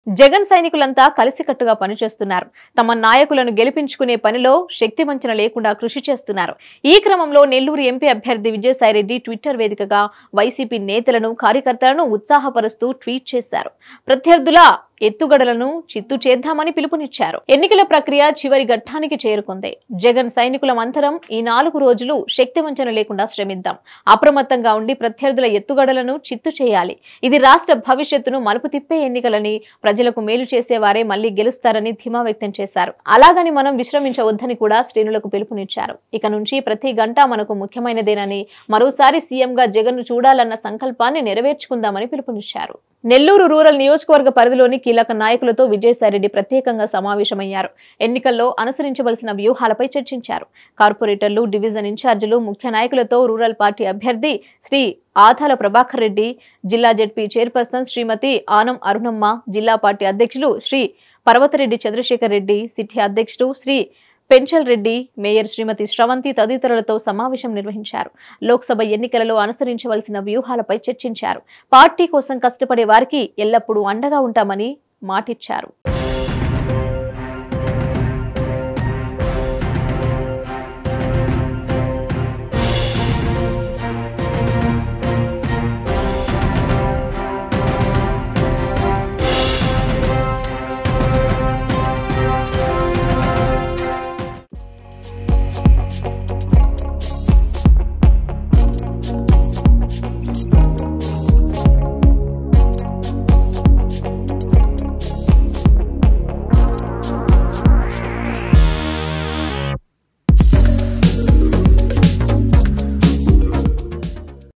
జగన్ సైనికులంతా కలిసికట్టుగా పనిచేస్తున్నారు తమ నాయకులను గెలిపించుకునే పనిలో శక్తి వంచన లేకుండా కృషి చేస్తున్నారు ఈ క్రమంలో నెల్లూరు ఎంపీ అభ్యర్థి విజయసాయిరెడ్డి ట్విట్టర్ వేదికగా వైసీపీ నేతలను కార్యకర్తలను ఉత్సాహపరుస్తూ ట్వీట్ చేశారు ప్రత్యర్థుల ఎత్తుగడలను చిత్తు చేద్దామని పిలుపునిచ్చారు ఎన్నికల ప్రక్రియ చివరి ఘట్టానికి చేరుకుంది జగన్ సైనికుల మంతరం ఈ నాలుగు రోజులు శక్తి వంచన లేకుండా శ్రమిద్దాం అప్రమత్తంగా ఉండి ప్రత్యర్థుల ఎత్తుగడలను చిత్తు చేయాలి ఇది రాష్ట్ర భవిష్యత్తును మలుపు తిప్పే ఎన్నికలని ప్రజలకు మేలు చేసేవారే మళ్లీ గెలుస్తారని ధీమా వ్యక్తం చేశారు అలాగని మనం విశ్రమించవద్దని కూడా శ్రేణులకు పిలుపునిచ్చారు ఇక నుంచి ప్రతి గంట మనకు ముఖ్యమైనదేనని మరోసారి సీఎంగా జగన్ను చూడాలన్న సంకల్పాన్ని నెరవేర్చుకుందామని పిలుపునిచ్చారు నెల్లూరు రూరల్ నియోజకవర్గ పరిధిలోని కీలక నాయకులతో విజయసాయిరెడ్డి ప్రత్యేకంగా సమావేశమయ్యారు ఎన్నికల్లో అనుసరించవలసిన వ్యూహాలపై చర్చించారు కార్పొరేటర్లు డివిజన్ ఇన్ఛార్జీలు ముఖ్య నాయకులతో రూరల్ పార్టీ అభ్యర్థి శ్రీ ఆధాల ప్రభాకర్ రెడ్డి జిల్లా జడ్పీ చైర్పర్సన్ శ్రీమతి ఆనం అరుణమ్మ జిల్లా పార్టీ అధ్యక్షులు శ్రీ పర్వతరెడ్డి చంద్రశేఖర్ రెడ్డి సిటీ అధ్యక్షుడు శ్రీ పెంచల్ రెడ్డి మేయర్ శ్రీమతి శ్రవంతి తదితరులతో సమావేశం నిర్వహించారు లోక్సభ ఎన్నికలలో అనుసరించవలసిన వ్యూహాలపై చర్చించారు పార్టీ కోసం కష్టపడే వారికి ఎల్లప్పుడూ అండగా ఉంటామని మాటిచ్చారు